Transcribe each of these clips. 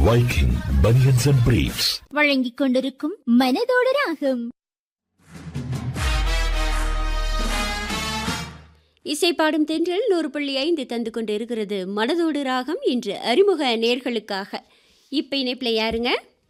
Viking Bunions and Briefs. வழங்கிக் கொண்டிருக்கும் மனதோடு ராகம் இசை பாடும் தென்றல் நூறு புள்ளி ஐந்து தந்து கொண்டு இருக்கிறது மனதோடு ராகம் இன்று அறிமுக நேர்களுக்காக இப்ப இணைப்பில் யாருங்க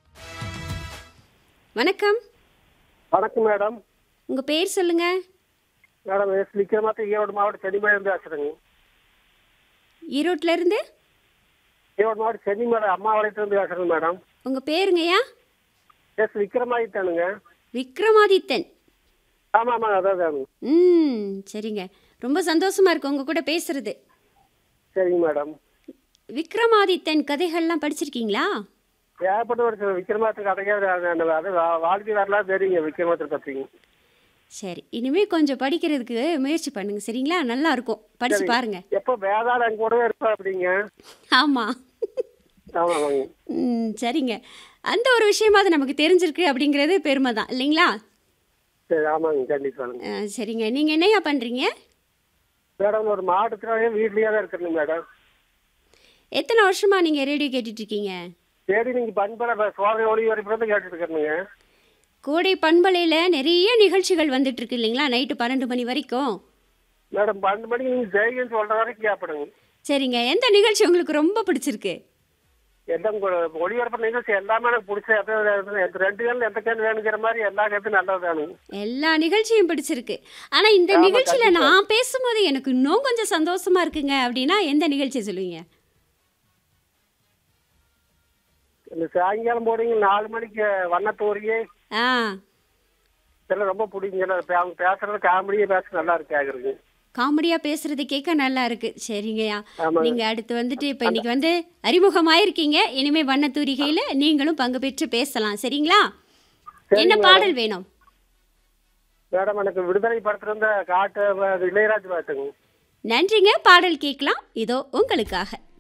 வணக்கம் வணக்கம் மேடம் உங்க பேர் சொல்லுங்க மேடம் எஸ் விக்ரமாத்த ஈரோடு மாவட்டம் சென்னிமேலேருந்து பேசுகிறேங்க ஈரோட்ல இருந்து ஈரோடு மாவட்டம் சென்னிமேல அம்மாவாளையத்துலேருந்து பேசுகிறேங்க மேடம் உங்க பேருங்கய்யா எஸ் விக்ரமாதித்தானுங்க விக்ரமாதித்தன் ஆமாம் ஆமாங்க அதான் தானுங்க ம் சரிங்க ரொம்ப சந்தோஷமா இருக்கு உங்க கூட பேசுறது சரிங்க மேடம் விக்ரமாதித்தன் கதைகள்லாம் படிச்சிருக்கீங்களா ஏகப்பட்ட ஒரு விக்ரமாத்துக்கு கதையாக அது வா- வாழ்க்கை வரலாறு தெரியுங்க விக்ரமாத்தை பற்றிங்க சரி இனிமே கொஞ்சம் படிக்கிறதுக்கு முயற்சி பண்ணுங்க சரிங்களா நல்லா இருக்கும் படிச்சு பாருங்க எப்போ வேதாள் அங்கே கூடவே இருப்பா அப்படிங்க ஆமா ஆமாம் ஆமாங்க ம் சரிங்க அந்த ஒரு விஷயமாவது நமக்கு தெரிஞ்சிருக்கு அப்படிங்கிறது பெருமை தான் இல்லைங்களா சரி ஆமாங்க கண்டிப்பாங்க ஆ, சரிங்க நீங்கள் என்னையா பண்ணுறீங்க மேடம் ஒரு மாவட்டத்தினாலே வீட்லேயே தான் இருக்கிறேங்க மேடம் எத்தனை வருஷமா நீங்கள் ரேடியோ கேட்டுட்டு இருக்கீங்க சரி நீங்கள் பண்பல சோதனை ஒளி வரைக்கும் தான் கேட்டுட்டு இருக்கிறேங்க கோடை பண்பலையில் நிறைய நிகழ்ச்சிகள் வந்துட்டு இருக்கு இல்லைங்களா நைட்டு பன்னெண்டு மணி வரைக்கும் மேடம் பன்னெண்டு மணிக்கு நீங்கள் ஜெயிகன்னு சொல்கிற வரைக்கும் கேட்படுங்க சரிங்க எந்த நிகழ்ச்சி உங்களுக்கு ரொம்ப பிடிச்சிருக்கு எல்லாம் ஒளிபரப்பு நிகழ்ச்சி எல்லாமே எனக்கு பிடிச்ச எந்த எந்த ரெண்டு கேள் எந்த கேள் வேணுங்கிற மாதிரி எல்லா கேட்டும் நல்லது தானுங்க எல்லா நிகழ்ச்சியும் பிடிச்சிருக்கு ஆனால் இந்த ஆமா, நிகழ்ச்சியில் கண்டிப்பா. நான் பேசும்போது எனக்கு இன்னும் கொஞ்சம் சந்தோஷமா இருக்குங்க அப்படின்னா எந்த நிகழ்ச்சி சொல்லுவீங்க இந்த சாயங்காலம் போடுங்க நாலு மணிக்கு வண்ணத்தூரியே ஆ இதெல்லாம் ரொம்ப பிடிக்குங்க அவங்க பேசுறது காமெடியே பேச நல்லா இருக்கு கேக்குறதுங்க காமெடியா பேசுறது கேட்க நல்லா இருக்கு சரிங்கய்யா ஆமாங்க. நீங்க அடுத்து வந்துட்டு இப்ப இன்னைக்கு வந்து அறிமுகமாயிருக்கீங்க இனிமே வண்ண தூரிகையில நீங்களும் பங்கு பெற்று பேசலாம் சரிங்களா சரிங்க என்ன மேடம். பாடல் வேணும் மேடம் எனக்கு விடுதலை படத்துல இருந்த காட்டு இளையராஜ் பார்த்துங்க நன்றிங்க பாடல் கேட்கலாம் இதோ உங்களுக்காக